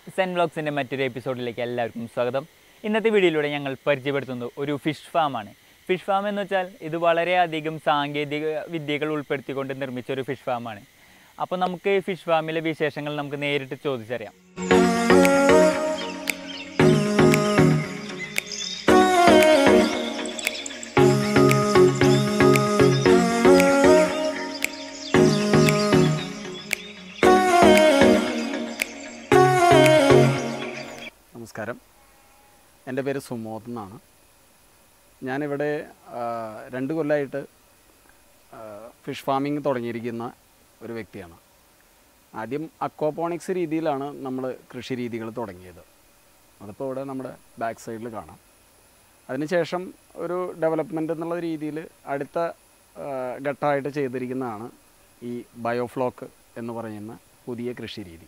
സെൻ വ്ളോഗ്സിൻ്റെ മറ്റൊരു എപ്പിസോഡിലേക്ക് എല്ലാവർക്കും സ്വാഗതം ഇന്നത്തെ വീഡിയോയിലൂടെ ഞങ്ങൾ പരിചയപ്പെടുത്തുന്നത് ഒരു ഫിഷ് ഫാമാണ് ഫിഷ് ഫാം എന്ന് വെച്ചാൽ ഇത് വളരെയധികം സാങ്കേതിക വിദ്യകൾ ഉൾപ്പെടുത്തിക്കൊണ്ട് നിർമ്മിച്ച ഒരു ഫിഷ് ഫാമാണ് അപ്പോൾ നമുക്ക് ഫിഷ് ഫാമിലെ വിശേഷങ്ങൾ നമുക്ക് നേരിട്ട് ചോദിച്ചറിയാം നമസ്കാരം എൻ്റെ പേര് സുമോദ് എന്നാണ് ഞാനിവിടെ ആ, രണ്ട് കൊല്ലമായിട്ട് ആ, ഫിഷ് ഫാമിംഗ് തുടങ്ങിയിരിക്കുന്ന ഒരു വ്യക്തിയാണ് ആദ്യം അക്വാപോണിക്സ് രീതിയിലാണ് നമ്മൾ കൃഷി രീതികൾ തുടങ്ങിയത് അതിപ്പോൾ ഇവിടെ നമ്മുടെ ബാക്ക് സൈഡിൽ കാണാം അതിനുശേഷം ഒരു ഡെവലപ്മെൻ്റ് എന്നുള്ള രീതിയിൽ അടുത്ത ആ, ഘട്ടമായിട്ട് ചെയ്തിരിക്കുന്നതാണ് ഈ ബയോഫ്ലോക്ക് എന്ന് പറയുന്ന പുതിയ കൃഷി രീതി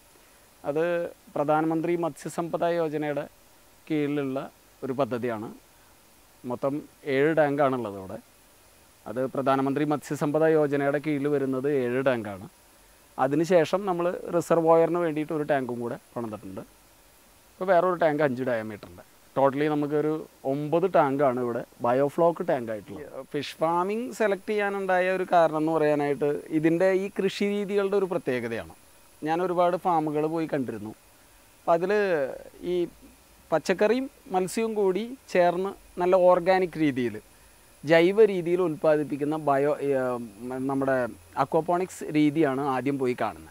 അത് പ്രധാനമന്ത്രി മത്സ്യസമ്പദ യോജനയുടെ കീഴിലുള്ള ഒരു പദ്ധതിയാണ് മൊത്തം ഏഴ് ടാങ്കാണുള്ളത് ഇവിടെ അത് പ്രധാനമന്ത്രി മത്സ്യസമ്പദ യോജനയുടെ കീഴിൽ വരുന്നത് ഏഴ് ടാങ്കാണ് അതിനുശേഷം നമ്മൾ റിസർവോയറിന് വേണ്ടിയിട്ട് ഒരു ടാങ്കും കൂടെ പണിതിട്ടുണ്ട് ഇപ്പോൾ വേറൊരു ടാങ്ക് അഞ്ച് ഡയമീറ്ററിൻ്റെ ടോട്ടലി നമുക്കൊരു ഒമ്പത് ടാങ്കാണ് ഇവിടെ ബയോഫ്ലോക്ക് ടാങ്ക് ആയിട്ടുള്ളത് ഫിഷ് ഫാമിംഗ് സെലക്ട് ചെയ്യാനുണ്ടായ ഒരു കാരണം എന്ന് പറയാനായിട്ട് ഇതിൻ്റെ ഈ കൃഷി രീതികളുടെ ഒരു പ്രത്യേകതയാണ് ഞാൻ ഒരുപാട് ഫാമുകൾ പോയി കണ്ടിരുന്നു അപ്പം അതിൽ ഈ പച്ചക്കറിയും മത്സ്യവും കൂടി ചേർന്ന് നല്ല ഓർഗാനിക് രീതിയിൽ ജൈവ രീതിയിൽ ഉൽപ്പാദിപ്പിക്കുന്ന ബയോ ഈ, ഉം, നമ്മുടെ അക്വാപോണിക്സ് രീതിയാണ് ആദ്യം പോയി കാണുന്നത്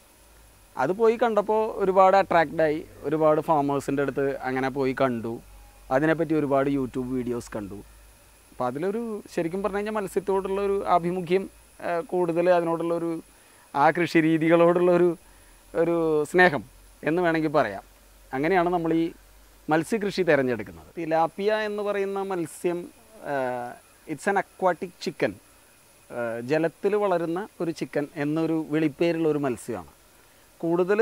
അത് പോയി കണ്ടപ്പോൾ ഒരുപാട് അട്രാക്റ്റായി ഒരുപാട് ഫാമേഴ്സിൻ്റെ അടുത്ത് അങ്ങനെ പോയി കണ്ടു അതിനെപ്പറ്റി ഒരുപാട് യൂട്യൂബ് വീഡിയോസ് കണ്ടു അപ്പോൾ അതിലൊരു ശരിക്കും പറഞ്ഞു കഴിഞ്ഞാൽ മത്സ്യത്തോടുള്ള ഒരു ആഭിമുഖ്യം കൂടുതൽ അതിനോടുള്ള ഒരു ആ കൃഷി രീതികളോടുള്ള ഒരു ഒരു സ്നേഹം എന്ന് വേണമെങ്കിൽ പറയാം അങ്ങനെയാണ് നമ്മൾ ഈ മത്സ്യകൃഷി തിരഞ്ഞെടുക്കുന്നത് തിലാപ്പിയ എന്ന് പറയുന്ന മത്സ്യം ഇറ്റ്സ് ആൻ അക്വാട്ടിക് ചിക്കൻ ജലത്തിൽ വളരുന്ന ഒരു ചിക്കൻ എന്നൊരു വിളിപ്പേരുള്ള ഒരു മത്സ്യമാണ് കൂടുതൽ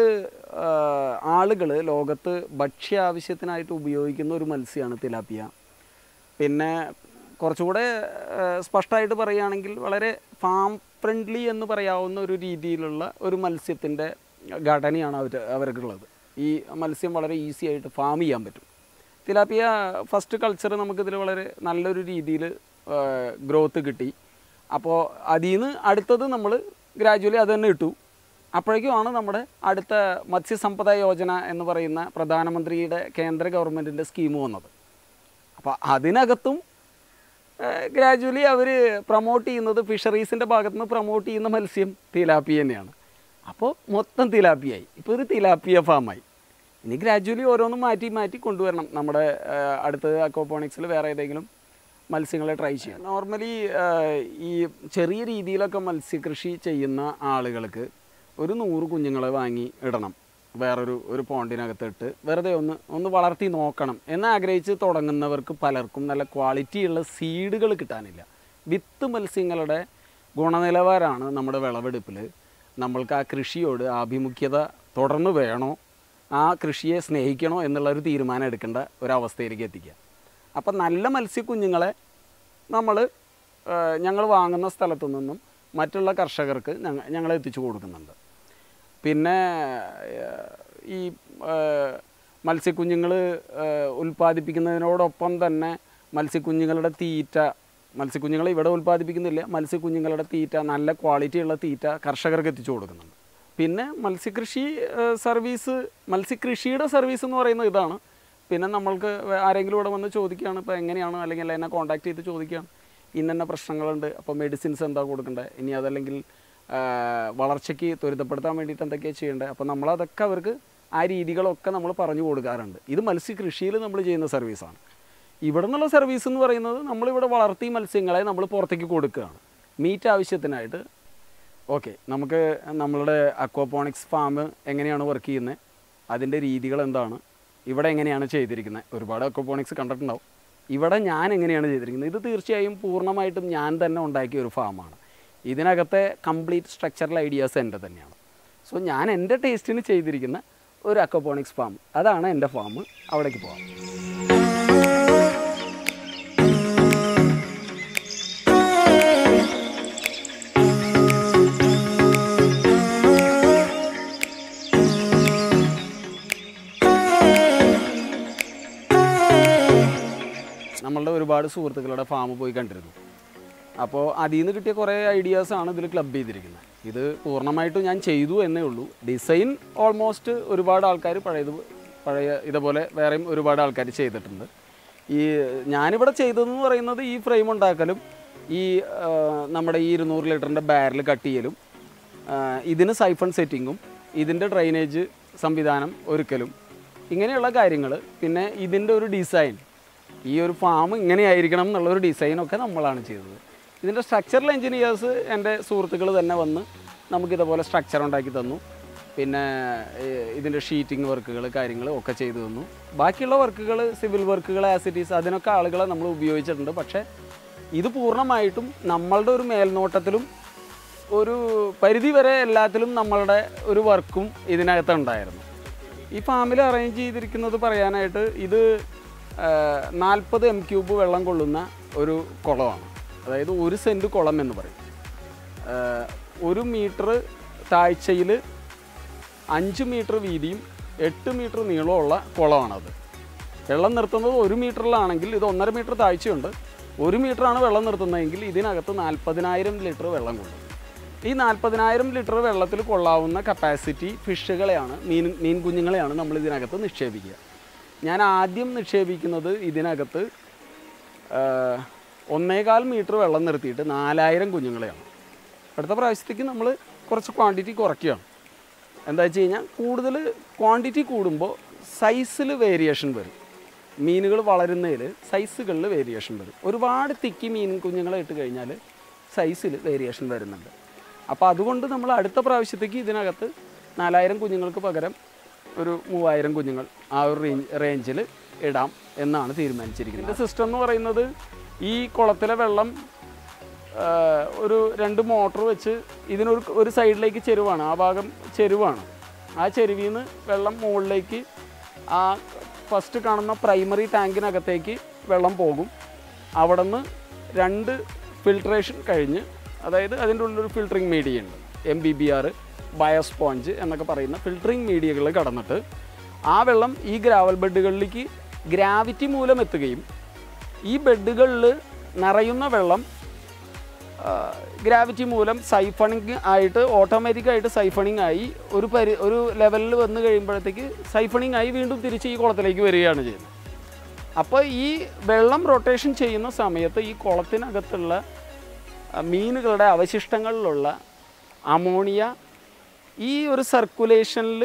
ആളുകൾ ലോകത്ത് ഭക്ഷ്യ ആവശ്യത്തിനായിട്ട് ഉപയോഗിക്കുന്ന ഒരു മത്സ്യമാണ് തിലാപ്പിയ പിന്നെ കുറച്ചുകൂടെ സ്പഷ്ടമായിട്ട് പറയുകയാണെങ്കിൽ വളരെ ഫാം ഫ്രണ്ട്ലി എന്ന് പറയാവുന്ന ഒരു രീതിയിലുള്ള ഒരു മത്സ്യത്തിൻ്റെ ഘടനയാണ് അവർ അവർക്കുള്ളത് ഈ മത്സ്യം വളരെ ഈസി ആയിട്ട് ഫാം ചെയ്യാൻ പറ്റും തിലാപ്പിയ ഫസ്റ്റ് കൾച്ചർ നമുക്കിതിൽ വളരെ നല്ലൊരു രീതിയിൽ ഗ്രോത്ത് കിട്ടി അപ്പോൾ അതിൽ നിന്ന് അടുത്തത് നമ്മൾ ഗ്രാജുവലി അത് തന്നെ ഇട്ടു അപ്പോഴേക്കുമാണ് നമ്മുടെ അടുത്ത മത്സ്യസമ്പദ യോജന എന്ന് പറയുന്ന പ്രധാനമന്ത്രിയുടെ കേന്ദ്ര ഗവൺമെൻറ്റിൻ്റെ സ്കീം വന്നത് അപ്പോൾ അതിനകത്തും ഗ്രാജുവലി അവർ പ്രൊമോട്ട് ചെയ്യുന്നത് ഫിഷറീസിൻ്റെ ഭാഗത്ത് നിന്ന് പ്രൊമോട്ട് ചെയ്യുന്ന മത്സ്യം തിലാപ്പിയ തന്നെയാണ് അപ്പോൾ മൊത്തം തിലാപ്പിയായി ഇപ്പോൾ ഒരു തിലാപ്പിയ ഫാമായി ഇനി ഗ്രാജുവലി ഓരോന്നും മാറ്റി മാറ്റി കൊണ്ടുവരണം നമ്മുടെ ആ, അടുത്ത അക്വാപോണിക്സിൽ വേറെ ഏതെങ്കിലും മത്സ്യങ്ങളെ ട്രൈ ചെയ്യാം നോർമലി ഈ ചെറിയ രീതിയിലൊക്കെ മത്സ്യകൃഷി ചെയ്യുന്ന ആളുകൾക്ക് ഒരു നൂറ് കുഞ്ഞുങ്ങളെ വാങ്ങി ഇടണം വേറൊരു ഒരു പോണ്ടിനകത്തിട്ട് വെറുതെ ഒന്ന് ഒന്ന് വളർത്തി നോക്കണം എന്ന് ആഗ്രഹിച്ച് തുടങ്ങുന്നവർക്ക് പലർക്കും നല്ല ക്വാളിറ്റിയുള്ള സീഡുകൾ കിട്ടാനില്ല വിത്ത് മത്സ്യങ്ങളുടെ ഗുണനിലവാരമാണ് നമ്മുടെ വിളവെടുപ്പിൽ നമ്മൾക്ക് ആ കൃഷിയോട് ആഭിമുഖ്യത തുടർന്ന് വേണോ ആ കൃഷിയെ സ്നേഹിക്കണോ എന്നുള്ള ഒരു തീരുമാനം എടുക്കേണ്ട ഒരവസ്ഥയിലേക്ക് എത്തിക്കുക അപ്പം നല്ല മത്സ്യക്കുഞ്ഞുങ്ങളെ നമ്മൾ ഞങ്ങൾ വാങ്ങുന്ന സ്ഥലത്തു നിന്നും മറ്റുള്ള കർഷകർക്ക് ഞങ്ങൾ ഞങ്ങൾ എത്തിച്ചു കൊടുക്കുന്നുണ്ട് പിന്നെ ഏഹ്, ഈ മത്സ്യക്കുഞ്ഞുങ്ങൾ ഉൽപ്പാദിപ്പിക്കുന്നതിനോടൊപ്പം തന്നെ മത്സ്യക്കുഞ്ഞുങ്ങളുടെ തീറ്റ മത്സ്യക്കുഞ്ഞുങ്ങളെ ഇവിടെ ഉൽപ്പാദിപ്പിക്കുന്നില്ല മത്സ്യക്കുഞ്ഞുങ്ങളുടെ തീറ്റ നല്ല ക്വാളിറ്റിയുള്ള തീറ്റ കർഷകർക്ക് എത്തിച്ചു കൊടുക്കുന്നുണ്ട് പിന്നെ മത്സ്യകൃഷി ഏഹ്, സർവീസ് മത്സ്യകൃഷിയുടെ സർവീസ് എന്ന് പറയുന്നത് ഇതാണ് പിന്നെ നമ്മൾക്ക് വേ- ആരെങ്കിലും ഇവിടെ വന്ന് ചോദിക്കുകയാണ് ഇപ്പോൾ എങ്ങനെയാണ് അല്ലെങ്കിൽ എന്നെ കോൺടാക്ട് ചെയ്ത് ചോദിക്കുകയാണ് ഇന്ന പ്രശ്നങ്ങളുണ്ട് അപ്പോൾ മെഡിസിൻസ് എന്താ കൊടുക്കേണ്ടത് ഇനി അതല്ലെങ്കിൽ ആ, വളർച്ചയ്ക്ക് ത്വരിതപ്പെടുത്താൻ വേണ്ടിയിട്ട് എന്തൊക്കെയാണ് ചെയ്യേണ്ടത് അപ്പോൾ നമ്മളതൊക്കെ അവർക്ക് ആ രീതികളൊക്കെ നമ്മൾ പറഞ്ഞു കൊടുക്കാറുണ്ട് ഇത് മത്സ്യകൃഷിയിൽ നമ്മൾ ചെയ്യുന്ന സർവീസാണ് ഇവിടെ നിന്നുള്ള സർവീസ് എന്ന് പറയുന്നത് നമ്മളിവിടെ വളർത്തി മത്സ്യങ്ങളെ നമ്മൾ പുറത്തേക്ക് കൊടുക്കുകയാണ് മീറ്റ് ആവശ്യത്തിനായിട്ട് ഓക്കെ നമുക്ക് നമ്മളുടെ അക്വാപോണിക്സ് ഫാം എങ്ങനെയാണ് വർക്ക് ചെയ്യുന്നത് അതിൻ്റെ രീതികൾ എന്താണ് ഇവിടെ എങ്ങനെയാണ് ചെയ്തിരിക്കുന്നത് ഒരുപാട് അക്വാപോണിക്സ് കണ്ടിട്ടുണ്ടാവും ഇവിടെ ഞാൻ എങ്ങനെയാണ് ചെയ്തിരിക്കുന്നത് ഇത് തീർച്ചയായും പൂർണ്ണമായിട്ടും ഞാൻ തന്നെ ഉണ്ടാക്കിയ ഒരു ഫാമാണ് ഇതിനകത്തെ കംപ്ലീറ്റ് സ്ട്രക്ചറൽ ഐഡിയാസ് എൻ്റെ തന്നെയാണ് സോ ഞാൻ എൻ്റെ ടേസ്റ്റിന് ചെയ്തിരിക്കുന്ന ഒരു അക്വാപോണിക്സ് ഫാം അതാണ് എൻ്റെ ഫാം അവിടേക്ക് പോകാം നമ്മളുടെ ഒരുപാട് സുഹൃത്തുക്കളുടെ ഫാം പോയി കണ്ടിരുന്നു അപ്പോൾ അതിൽ നിന്ന് കിട്ടിയ കുറേ ഐഡിയാസാണ് ഇതിൽ ക്ലബ് ചെയ്തിരിക്കുന്നത് ഇത് പൂർണ്ണമായിട്ടും ഞാൻ ചെയ്തു എന്നേ ഉള്ളൂ ഡിസൈൻ ഓൾമോസ്റ്റ് ഒരുപാട് ആൾക്കാർ പഴയത് പഴയ ഇതുപോലെ വേറെയും ഒരുപാട് ആൾക്കാർ ചെയ്തിട്ടുണ്ട് ഈ ഞാനിവിടെ ചെയ്തതെന്ന് പറയുന്നത് ഈ ഫ്രെയിം ഉണ്ടാക്കലും ഈ ആ, നമ്മുടെ ഈ ഇരുന്നൂറ് ലിറ്ററിൻ്റെ ബാരൽ കട്ട് ചെയ്യലും ആ, ഇതിന് സൈഫൺ സെറ്റിങ്ങും ഇതിൻ്റെ ഡ്രൈനേജ് സംവിധാനം ഒരുക്കലും ഇങ്ങനെയുള്ള കാര്യങ്ങൾ പിന്നെ ഇതിൻ്റെ ഒരു ഡിസൈൻ ഈ ഒരു ഫാം ഇങ്ങനെയായിരിക്കണം എന്നുള്ള ഒരു ഡിസൈനൊക്കെ നമ്മളാണ് ചെയ്തത് ഇതിൻ്റെ സ്ട്രക്ചറൽ എഞ്ചിനീയേഴ്സ് എൻ്റെ സുഹൃത്തുക്കൾ തന്നെ വന്ന് നമുക്കിതുപോലെ സ്ട്രക്ചർ ഉണ്ടാക്കി തന്നു പിന്നെ ഏഹ്, ഇതിൻ്റെ ഷീറ്റിംഗ് വർക്കുകൾ കാര്യങ്ങൾ ഒക്കെ ചെയ്തു തന്നു ബാക്കിയുള്ള വർക്കുകൾ സിവിൽ വർക്കുകൾ ആസിറ്റീസ് അതിനൊക്കെ ആളുകളെ നമ്മൾ ഉപയോഗിച്ചിട്ടുണ്ട് പക്ഷേ ഇത് പൂർണ്ണമായിട്ടും നമ്മളുടെ ഒരു മേൽനോട്ടത്തിലും ഒരു പരിധി വരെ എല്ലാത്തിലും നമ്മളുടെ ഒരു വർക്കും ഇതിനകത്ത് ഉണ്ടായിരുന്നു ഈ ഫാമിൽ അറേഞ്ച് ചെയ്തിരിക്കുന്നത് പറയാനായിട്ട് ഇത് നാൽപ്പത് എം ക്യൂബ് വെള്ളം കൊള്ളുന്ന ഒരു കുളമാണ് അതായത് ഒരു സെൻറ്റ് കുളം എന്ന് പറയും ആ, ഒരു മീറ്റർ താഴ്ചയിൽ അഞ്ച് മീറ്റർ വീതിയും എട്ട് മീറ്റർ നീളമുള്ള കുളമാണത് വെള്ളം നിർത്തുന്നത് ഒരു മീറ്ററിലാണെങ്കിൽ ഇത് ഒന്നര മീറ്റർ താഴ്ചയുണ്ട് ഒരു മീറ്ററാണ് വെള്ളം നിർത്തുന്നതെങ്കിൽ ഇതിനകത്ത് നാൽപ്പതിനായിരം ലിറ്റർ വെള്ളം കൊള്ളും ഈ നാൽപ്പതിനായിരം ലിറ്റർ വെള്ളത്തിൽ കൊള്ളാവുന്ന കപ്പാസിറ്റി ഫിഷുകളെയാണ് മീൻ മീൻ കുഞ്ഞുങ്ങളെയാണ് നമ്മൾ ഇതിനകത്ത് നിക്ഷേപിക്കുക ഞാൻ ആദ്യം നിക്ഷേപിക്കുന്നത് ഇതിനകത്ത് ആ, ഒന്നേകാൽ മീറ്റർ വെള്ളം നിർത്തിയിട്ട് നാലായിരം കുഞ്ഞുങ്ങളെയാണ് അടുത്ത പ്രാവശ്യത്തേക്ക് നമ്മൾ കുറച്ച് ക്വാണ്ടിറ്റി കുറയ്ക്കുകയാണ് എന്താ വെച്ച് കഴിഞ്ഞാൽ കൂടുതൽ ക്വാണ്ടിറ്റി കൂടുമ്പോൾ സൈസിൽ വേരിയേഷൻ വരും മീനുകൾ വളരുന്നതിൽ സൈസുകളിൽ വേരിയേഷൻ വരും ഒരുപാട് തിക്കി മീൻ കുഞ്ഞുങ്ങളെ ഇട്ട് കഴിഞ്ഞാൽ സൈസിൽ വേരിയേഷൻ വരുന്നുണ്ട് അപ്പോൾ അതുകൊണ്ട് നമ്മൾ അടുത്ത പ്രാവശ്യത്തേക്ക് ഇതിനകത്ത് നാലായിരം കുഞ്ഞുങ്ങൾക്ക് പകരം ഒരു മൂവായിരം കുഞ്ഞുങ്ങൾ ആ ഒരു റേഞ്ച് റേഞ്ചിൽ ഇടാം എന്നാണ് തീരുമാനിച്ചിരിക്കുന്നത് ഇതിൻ്റെ സിസ്റ്റം എന്ന് പറയുന്നത് ഈ കുളത്തിലെ വെള്ളം ആ, ഒരു രണ്ട് മോട്ടർ വെച്ച് ഇതിനൊരു ഒരു സൈഡിലേക്ക് ചെരുവാണ് ആ ഭാഗം ചെരുവാണ് ആ ചെരുവിൽ നിന്ന് വെള്ളം മുകളിലേക്ക് ആ ഫസ്റ്റ് കാണുന്ന പ്രൈമറി ടാങ്കിനകത്തേക്ക് വെള്ളം പോകും അവിടെ നിന്ന് രണ്ട് ഫിൽട്രേഷൻ കഴിഞ്ഞ് അതായത് അതിൻ്റെ ഉള്ളിലൊരു ഫിൽറ്ററിങ് മീഡിയ ഉണ്ട് M B B R biosponge എന്നൊക്കെ പറയുന്ന ഫിൽറ്ററിങ് മീഡിയകൾ കടന്നിട്ട് ആ വെള്ളം ഈ ഗ്രാവൽ ബെഡുകളിലേക്ക് ഗ്രാവിറ്റി മൂലം എത്തുകയും ഈ ബെഡുകളിൽ നിറയുന്ന വെള്ളം ഗ്രാവിറ്റി മൂലം സൈഫണിങ് ആയിട്ട് ഓട്ടോമാറ്റിക് ആയിട്ട് സൈഫണിങ് ആയി ഒരു പരി ഒരു ലെവലിൽ വന്നു കഴിയുമ്പോഴത്തേക്ക് സൈഫണിങ് ആയി വീണ്ടും തിരിച്ച് ഈ കുളത്തിലേക്ക് വരികയാണ് ചെയ്യുന്നത് അപ്പോൾ ഈ വെള്ളം റൊട്ടേഷൻ ചെയ്യുന്ന സമയത്ത് ഈ കുളത്തിനകത്തുള്ള ആ, മീനുകളുടെ അവശിഷ്ടങ്ങളിലുള്ള അമോണിയ ഈ ഒരു സർക്കുലേഷനിൽ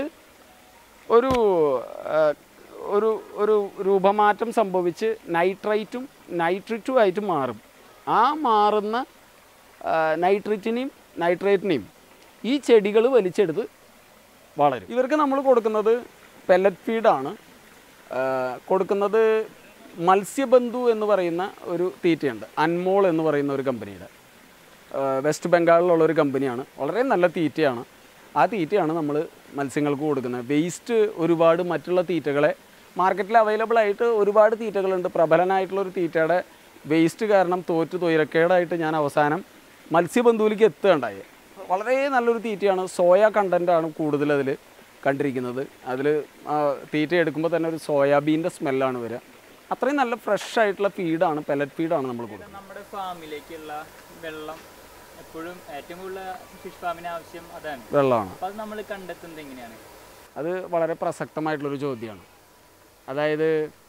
ഒരു ആ, ഒരു ഒരു രൂപമാറ്റം സംഭവിച്ച് നൈട്രൈറ്റും നൈട്രിറ്റും ആയിട്ട് മാറും ആ മാറുന്ന ആ, നൈട്രിറ്റിനെയും നൈട്രേറ്റിനെയും ഈ ചെടികൾ വലിച്ചെടുത്ത് വളരും ഇവർക്ക് നമ്മൾ കൊടുക്കുന്നത് പെല്ലറ്റ് ഫീഡാണ് കൊടുക്കുന്നത് മത്സ്യബന്ധു എന്ന് പറയുന്ന ഒരു തീറ്റയുണ്ട് അൻമോൾ എന്ന് പറയുന്ന ഒരു കമ്പനിയുടെ ആ, വെസ്റ്റ് ബംഗാളിലുള്ള ഒരു കമ്പനിയാണ് വളരെ നല്ല തീറ്റയാണ് ആ തീറ്റയാണ് നമ്മൾ മത്സ്യങ്ങൾക്ക് കൊടുക്കുന്നത് വേസ്റ്റ് ഒരുപാട് മറ്റുള്ള തീറ്റകളെ മാർക്കറ്റിൽ അവൈലബിൾ ആയിട്ട് ഒരുപാട് തീറ്റകളുണ്ട് പ്രബലനായിട്ടുള്ള ഒരു തീറ്റയുടെ വേസ്റ്റ് കാരണം തോറ്റ് തൊയിരക്കേടായിട്ട് ഞാൻ അവസാനം മത്സ്യബന്ധുവിലേക്ക് എത്തുകയുണ്ടായി വളരെ നല്ലൊരു തീറ്റയാണ് സോയ കണ്ടൻ്റാണ് കൂടുതൽ അതിൽ കണ്ടിരിക്കുന്നത് അതിൽ തീറ്റ എടുക്കുമ്പോൾ തന്നെ ഒരു സോയാബീൻ്റെ സ്മെല്ലാണ് വരിക അത്രയും നല്ല ഫ്രഷ് ആയിട്ടുള്ള ഫീഡാണ് പെലറ്റ് ഫീഡാണ് നമ്മൾ കൊടുക്കുന്നത് നമ്മുടെ ഫാമിലേക്കുള്ള വെള്ളം എപ്പോഴും ഏറ്റവും കൂടുതൽ ഫിഷ് ഫാമിന് ആവശ്യം അതാണ് വെള്ളമാണ് അപ്പോൾ അത് നമ്മൾ കണ്ടെത്തുന്നത് എങ്ങനെയാണ് അത് വളരെ പ്രസക്തമായിട്ടുള്ളൊരു ചോദ്യമാണ് അതായത്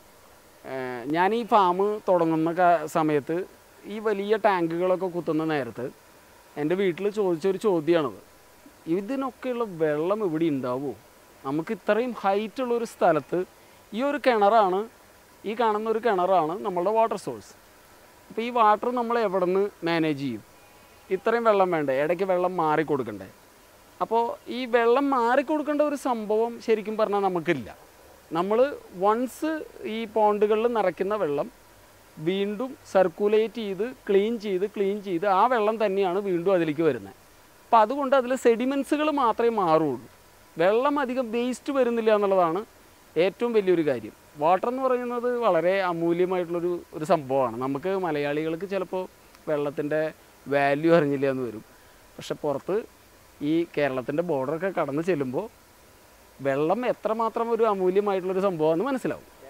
ഏഹ്, ഞാൻ ഈ ഫാം തുടങ്ങുന്ന ക- സമയത്ത് ഈ വലിയ ടാങ്കുകളൊക്കെ കുത്തുന്ന നേരത്ത് എൻ്റെ വീട്ടിൽ ചോദിച്ചൊരു ചോദ്യമാണത് ഇതിനൊക്കെയുള്ള വെള്ളം ഇവിടെ ഉണ്ടാവുമോ നമുക്ക് ഇത്രയും ഹൈറ്റുള്ള ഒരു സ്ഥലത്ത് ഈ ഒരു കിണറാണ് ഈ കാണുന്ന ഒരു കിണറാണ് നമ്മളുടെ വാട്ടർ സോഴ്സ് അപ്പോൾ ഈ വാട്ടർ നമ്മൾ എവിടെ നിന്ന് മാനേജ് ചെയ്യും ഇത്രയും വെള്ളം വേണ്ടേ ഇടയ്ക്ക് വെള്ളം മാറി കൊടുക്കണ്ടേ അപ്പോൾ ഈ വെള്ളം മാറിക്കൊടുക്കേണ്ട ഒരു സംഭവം ശരിക്കും പറഞ്ഞാൽ നമുക്കില്ല നമ്മൾ വൺസ് ഈ പോണ്ടുകളിൽ നിറയ്ക്കുന്ന വെള്ളം വീണ്ടും സർക്കുലേറ്റ് ചെയ്ത് ക്ലീൻ ചെയ്ത് ക്ലീൻ ചെയ്ത് ആ വെള്ളം തന്നെയാണ് വീണ്ടും അതിലേക്ക് വരുന്നത് അപ്പോൾ അതുകൊണ്ട് അതിൽ സെഡിമെൻസുകൾ മാത്രമേ മാറുള്ളൂ വെള്ളം അധികം വേസ്റ്റ് വരുന്നില്ല എന്നുള്ളതാണ് ഏറ്റവും വലിയൊരു കാര്യം വാട്ടർ എന്ന് പറയുന്നത് വളരെ അമൂല്യമായിട്ടുള്ളൊരു ഒരു സംഭവമാണ് നമുക്ക് മലയാളികൾക്ക് ചിലപ്പോൾ വെള്ളത്തിൻ്റെ വാല്യൂ അറിഞ്ഞില്ല എന്ന് വരും പക്ഷെ പുറത്ത് ഈ കേരളത്തിൻ്റെ ബോർഡറൊക്കെ കടന്ന് ചെല്ലുമ്പോൾ വെള്ളം എത്രമാത്രം ഒരു അമൂല്യമായിട്ടുള്ളൊരു സംഭവമാണെന്ന് മനസ്സിലാവും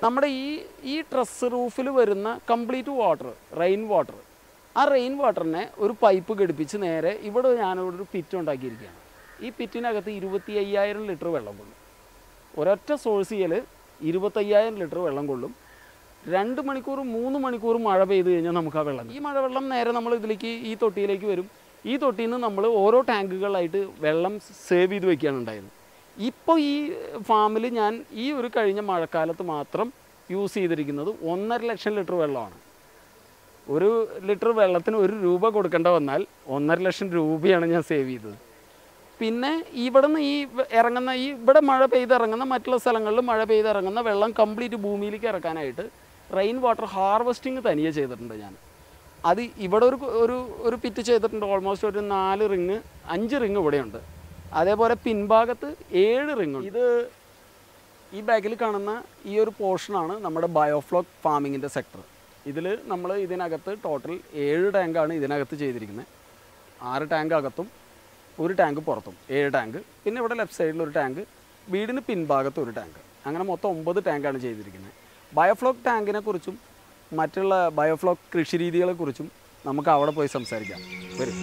നമ്മുടെ ഈ ഈ ട്രസ് റൂഫിൽ വരുന്ന കംപ്ലീറ്റ് വാട്ടർ റെയിൻ വാട്ടർ ആ റെയിൻ വാട്ടറിനെ ഒരു പൈപ്പ് ഘടിപ്പിച്ച് നേരെ ഇവിടെ ഞാനിവിടെ ഒരു പിറ്റ് ഉണ്ടാക്കിയിരിക്കുകയാണ് ഈ പിറ്റിനകത്ത് ഇരുപത്തി അയ്യായിരം ലിറ്റർ വെള്ളം കൊള്ളും ഒരൊറ്റ സോഴ്സിയൽ ഇരുപത്തയ്യായിരം ലിറ്റർ വെള്ളം കൊള്ളും രണ്ട് മണിക്കൂർ മൂന്ന് മണിക്കൂർ മഴ പെയ്ത് കഴിഞ്ഞാൽ നമുക്ക് ആ വെള്ളം ഈ മഴവെള്ളം നേരെ നമ്മൾ ഇതിലേക്ക് ഈ തൊട്ടിയിലേക്ക് വരും ഈ തൊട്ടിയിൽ നിന്ന് നമ്മൾ ഓരോ ടാങ്കുകളായിട്ട് വെള്ളം സേവ് ചെയ്ത് വെക്കുകയാണ് ഉണ്ടായത് ഇപ്പോൾ ഈ ഫാമിൽ ഞാൻ ഈ ഒരു കഴിഞ്ഞ മഴക്കാലത്ത് മാത്രം യൂസ് ചെയ്തിരിക്കുന്നത് ഒന്നര ലക്ഷം ലിറ്റർ വെള്ളമാണ് ഒരു ലിറ്റർ വെള്ളത്തിന് ഒരു രൂപ കൊടുക്കേണ്ട വന്നാൽ ഒന്നര ലക്ഷം രൂപയാണ് ഞാൻ സേവ് ചെയ്തത് പിന്നെ ഇവിടെ നിന്ന് ഈ വ- ഇറങ്ങുന്ന ഈ ഇവിടെ മഴ പെയ്തിറങ്ങുന്ന മറ്റുള്ള സ്ഥലങ്ങളിൽ മഴ പെയ്തിറങ്ങുന്ന വെള്ളം കംപ്ലീറ്റ് ഭൂമിയിലേക്ക് ഇറക്കാനായിട്ട് റെയിൻ വാട്ടർ ഹാർവെസ്റ്റിംഗ് തനിയെ ചെയ്തിട്ടുണ്ട് ഞാൻ അത് ഇവിടെ ഒരു ഒരു ഒരു പിറ്റ് ചെയ്തിട്ടുണ്ട് ഓൾമോസ്റ്റ് ഒരു നാല് റിങ് അഞ്ച് റിങ് ഇവിടെയുണ്ട് അതേപോലെ പിൻഭാഗത്ത് ഏഴ് റിങ് ഇത് ഈ ബാക്കിൽ കാണുന്ന ഈ ഒരു പോർഷനാണ് നമ്മുടെ ബയോഫ്ലോക്ക് ഫാമിങ്ങിൻ്റെ സെക്ടർ ഇതിൽ നമ്മൾ ഇതിനകത്ത് ടോട്ടൽ ഏഴ് ടാങ്കാണ് ഇതിനകത്ത് ചെയ്തിരിക്കുന്നത് ആറ് ടാങ്ക് അകത്തും ഒരു ടാങ്ക് പുറത്തും ഏഴ് ടാങ്ക് പിന്നെ ഇവിടെ ലെഫ്റ്റ് സൈഡിൽ ഒരു ടാങ്ക് വീടിന് പിൻഭാഗത്ത് ഒരു ടാങ്ക് അങ്ങനെ മൊത്തം ഒമ്പത് ടാങ്കാണ് ചെയ്തിരിക്കുന്നത് ബയോഫ്ലോക്ക് ടാങ്കിനെ കുറിച്ചും മറ്റുള്ള ബയോഫ്ലോക്ക് കൃഷി രീതികളെ കുറിച്ചും നമുക്ക് അവിടെ പോയി സംസാരിക്കാം വരും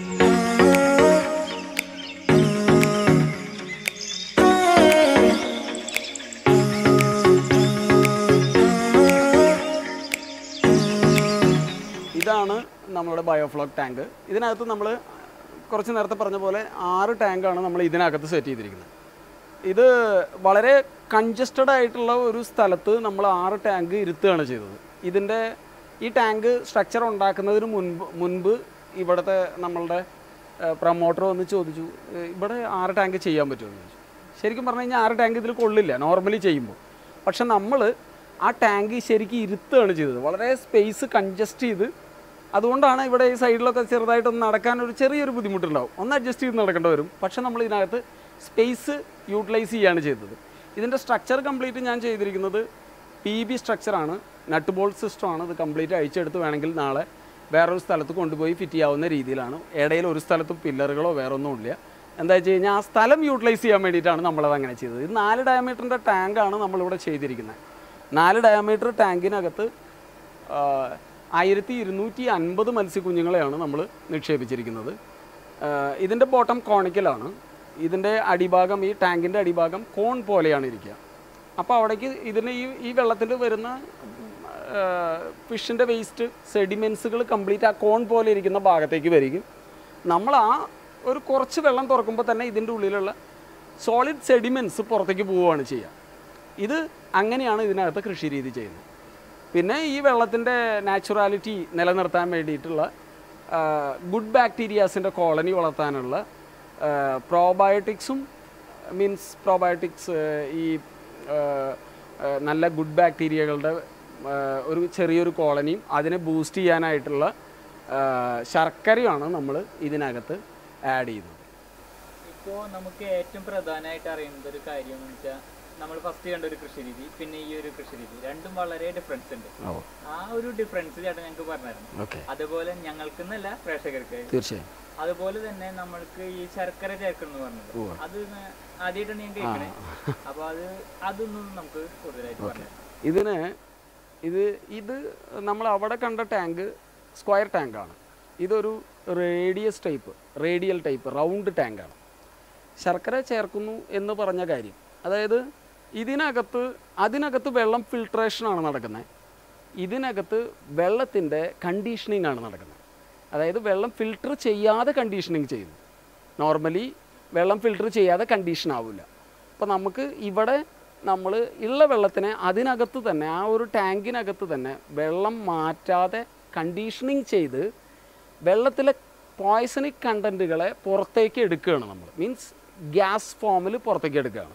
ഇതാണ് നമ്മുടെ ബയോഫ്ലോക്ക് ടാങ്ക് ഇതിനകത്ത് നമ്മൾ കുറച്ച് നേരത്തെ പറഞ്ഞ പോലെ ആറ് ടാങ്കാണ് നമ്മൾ ഇതിനകത്ത് സെറ്റ് ചെയ്തിരിക്കുന്നത് ഇത് വളരെ കൺജസ്റ്റഡ് ആയിട്ടുള്ള ഒരു സ്ഥലത്ത് നമ്മൾ ആറ് ടാങ്ക് ഇരുത്തുകയാണ് ചെയ്തത് ഇതിൻ്റെ ഈ ടാങ്ക് സ്ട്രക്ചർ ഉണ്ടാക്കുന്നതിന് മുൻപ് മുൻപ് ഇവിടുത്തെ നമ്മളുടെ പ്രൊമോട്ടർ വന്ന് ചോദിച്ചു "ഏ, ഇവിടെ ആറ് ടാങ്ക് ചെയ്യാൻ പറ്റുമോ എന്ന് ചോദിച്ചു ശരിക്കും പറഞ്ഞു കഴിഞ്ഞാൽ ആറ് ടാങ്ക് ഇതിൽ കൊള്ളില്ല നോർമലി ചെയ്യുമ്പോൾ പക്ഷെ നമ്മൾ ആ ടാങ്ക് ശരിക്കും ഇരുത്തുകയാണ് ചെയ്തത് വളരെ സ്പേസ് കൺജസ്റ്റ് ചെയ്ത് അതുകൊണ്ടാണ് ഇവിടെ ഈ സൈഡിലൊക്കെ ചെറുതായിട്ടൊന്ന് നടക്കാൻ ഒരു ചെറിയൊരു ബുദ്ധിമുട്ടുണ്ടാവും ഒന്ന് അഡ്ജസ്റ്റ് ചെയ്ത് നടക്കേണ്ടി വരും പക്ഷെ നമ്മൾ ഇതിനകത്ത് സ്പേസ് യൂട്ടിലൈസ് ചെയ്യുകയാണ് ചെയ്തത് ഇതിൻ്റെ സ്ട്രക്ചർ കംപ്ലീറ്റ് ഞാൻ ചെയ്തിരിക്കുന്നത് പി ബി സ്ട്രക്ചറാണ് നട്ട് ബോൾട്ട് സിസ്റ്റമാണ് ഇത് കംപ്ലീറ്റ് അഴിച്ചെടുത്ത് വേണമെങ്കിൽ നാളെ വേറൊരു സ്ഥലത്ത് കൊണ്ടുപോയി ഫിറ്റ് ചെയ്യാവുന്ന രീതിയിലാണ് ഇടയിൽ ഒരു സ്ഥലത്തും പില്ലറുകളോ വേറെ ഒന്നും ഇല്ല എന്താ വെച്ച് കഴിഞ്ഞാൽ ആ സ്ഥലം യൂട്ടിലൈസ് ചെയ്യാൻ വേണ്ടിയിട്ടാണ് നമ്മളത് അങ്ങനെ ചെയ്തത് ഇത് നാല് ഡയമീറ്ററിൻ്റെ ടാങ്കാണ് നമ്മളിവിടെ ചെയ്തിരിക്കുന്നത് നാല് ഡയമീറ്റർ ടാങ്കിനകത്ത് ആയിരത്തി ഇരുന്നൂറ്റി അൻപത് മത്സ്യക്കുഞ്ഞുങ്ങളെയാണ് നമ്മൾ നിക്ഷേപിച്ചിരിക്കുന്നത് ഇതിൻ്റെ ബോട്ടം കോണിക്കലാണ് ഇതിൻ്റെ അടിഭാഗം ഈ ടാങ്കിൻ്റെ അടിഭാഗം കോൺ പോലെയാണ് ഇരിക്കുക അപ്പോൾ അവിടേക്ക് ഇതിന് ഈ ഈ വെള്ളത്തിൽ വരുന്ന ഫിഷിൻ്റെ വേസ്റ്റ് സെഡിമെൻസുകൾ കംപ്ലീറ്റ് ആ കോൺ പോലെ ഇരിക്കുന്ന ഭാഗത്തേക്ക് വരികയും നമ്മൾ ആ ഒരു കുറച്ച് വെള്ളം തുറക്കുമ്പോൾ തന്നെ ഇതിൻ്റെ ഉള്ളിലുള്ള സോളിഡ് സെഡിമെൻസ് പുറത്തേക്ക് പോവുകയാണ് ചെയ്യുക ഇത് അങ്ങനെയാണ് ഇതിനകത്ത് കൃഷി രീതി ചെയ്യുന്നത് പിന്നെ ഈ വെള്ളത്തിൻ്റെ നാച്ചുറാലിറ്റി നിലനിർത്താൻ വേണ്ടിയിട്ടുള്ള ഗുഡ് ബാക്ടീരിയാസിൻ്റെ കോളനി വളർത്താനുള്ള പ്രോബയോട്ടിക്സും മീൻസ് പ്രോബയോട്ടിക്സ് ഈ ആ, ആ, നല്ല ഗുഡ് ബാക്ടീരിയകളുടെ ആ, ഒരു ചെറിയൊരു കോളനിയും അതിനെ ബൂസ്റ്റ് ചെയ്യാനായിട്ടുള്ള ആ, ശർക്കരയാണ് നമ്മൾ ഇതിനകത്ത് ആഡ് ചെയ്യുന്നത് ഇപ്പോൾ നമുക്ക് ഏറ്റവും പ്രധാനമായിട്ട് അറിയുന്നത് ഒരു കാര്യം എന്ന് വെച്ചാൽ നമ്മൾ ഫസ്റ്റ് കണ്ട ഒരു കൃഷി രീതി പിന്നെ ഈ ഒരു കൃഷി രീതി രണ്ടും വളരെ ഡിഫറൻസ് ഉണ്ട് ഓ ആ ഒരു ഡിഫറൻസ് ചേട്ടൻ ഞങ്ങൾക്ക് പറഞ്ഞായിരുന്നു ഓക്കെ അതുപോലെ ഞങ്ങൾക്കെന്നല്ല പ്രേക്ഷകർക്ക് തീർച്ചയായും അതുപോലെ തന്നെ നമ്മൾക്ക് ഈ ശർക്കര ചേർക്കണം എന്ന് പറഞ്ഞത് ഉവ്വ. അത് ആദ്യമായിട്ടാണ് ഞാൻ കേൾക്കണേ അപ്പൊ അത് അതൊന്നും നമുക്ക് കൂടുതലായിട്ട് പറയാം ഇതിന് ഇത് ഇത് നമ്മൾ അവിടെ കണ്ട ടാങ്ക് സ്ക്വയർ ടാങ്കാണ് ഇതൊരു radius type radial type round ടാങ്കാണ് ശർക്കര ചേർക്കുന്നു എന്ന് പറഞ്ഞ കാര്യം അതായത് ഇതിനകത്ത് അതിനകത്ത് വെള്ളം ഫിൽട്രേഷനാണ് നടക്കുന്നത് ഇതിനകത്ത് വെള്ളത്തിൻ്റെ കണ്ടീഷനിങ് ആണ് നടക്കുന്നത് അതായത് വെള്ളം ഫിൽട്ടർ ചെയ്യാതെ കണ്ടീഷനിങ് ചെയ്യുന്നു നോർമലി വെള്ളം ഫിൽട്ടർ ചെയ്യാതെ കണ്ടീഷൻ ആവില്ല അപ്പോൾ നമുക്ക് ഇവിടെ നമ്മൾ ഉള്ള വെള്ളത്തിനെ അതിനകത്ത് തന്നെ ആ ഒരു ടാങ്കിനകത്ത് തന്നെ വെള്ളം മാറ്റാതെ കണ്ടീഷനിങ് ചെയ്ത് വെള്ളത്തിലെ പോയ്സണിക് കണ്ടൻറ്റുകളെ പുറത്തേക്ക് എടുക്കുകയാണ് നമ്മൾ മീൻസ് ഗ്യാസ് ഫോമിൽ പുറത്തേക്ക് എടുക്കുകയാണ്